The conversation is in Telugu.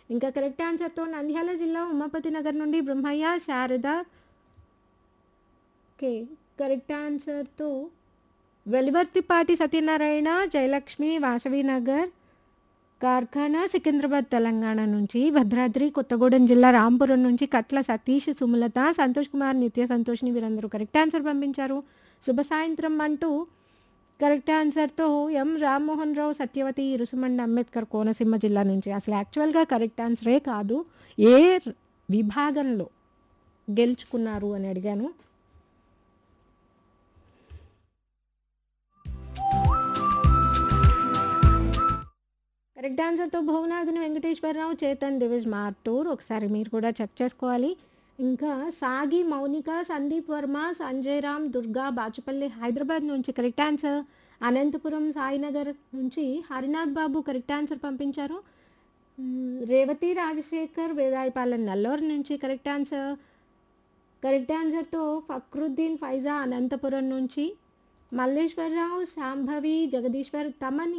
ఇంకా కరెక్ట్ ఆన్సర్తో నంద్యాల జిల్లా ఉమాపతి నగర్ నుండి బ్రహ్మయ్య శారద ఓకే కరెక్ట్ ఆన్సర్తో వెలివర్తిపాటి సత్యనారాయణ జయలక్ష్మి వాసవి నగర్ కార్ఖానా సికింద్రాబాద్ తెలంగాణ నుంచి భద్రాద్రి కొత్తగూడెం జిల్లా రాంపురం నుంచి కట్ల సతీష్ సుమలత సంతోష్ కుమార్ నిత్య సంతోష్ని వీరందరూ కరెక్ట్ ఆన్సర్ పంపించారు శుభ సాయంత్రం అంటూ కరెక్ట్ ఆన్సర్తో ఎం రామ్మోహన్ రావు సత్యవతి ఇరుసుమండి అంబేద్కర్ కోనసీమ జిల్లా నుంచి అసలు యాక్చువల్గా కరెక్ట్ ఆన్సరే కాదు ఏ విభాగంలో గెలుచుకున్నారు అని అడిగాను కరెక్ట్ ఆన్సర్తో భువనాథుని వెంకటేశ్వరరావు చేతన్ దివిజ్ మార్టూర్ ఒకసారి మీరు కూడా చెక్ చేసుకోవాలి ఇంకా సాగి మౌనిక సందీప్ వర్మ సంజయ్ రామ్ దుర్గా బాచుపల్లి హైదరాబాద్ నుంచి కరెక్ట్ ఆన్సర్ అనంతపురం సాయినగర్ నుంచి హరినాథ్ బాబు కరెక్ట్ ఆన్సర్ పంపించారు మ్, రేవతి రాజశేఖర్ వేదాయపాలెం నల్లూరు నుంచి కరెక్ట్ ఆన్సర్ కరెక్ట్ ఆన్సర్తో ఫక్రుద్దీన్ ఫైజా అనంతపురం నుంచి మల్లేశ్వరరావు శాంభవి జగదీశ్వర్ తమన్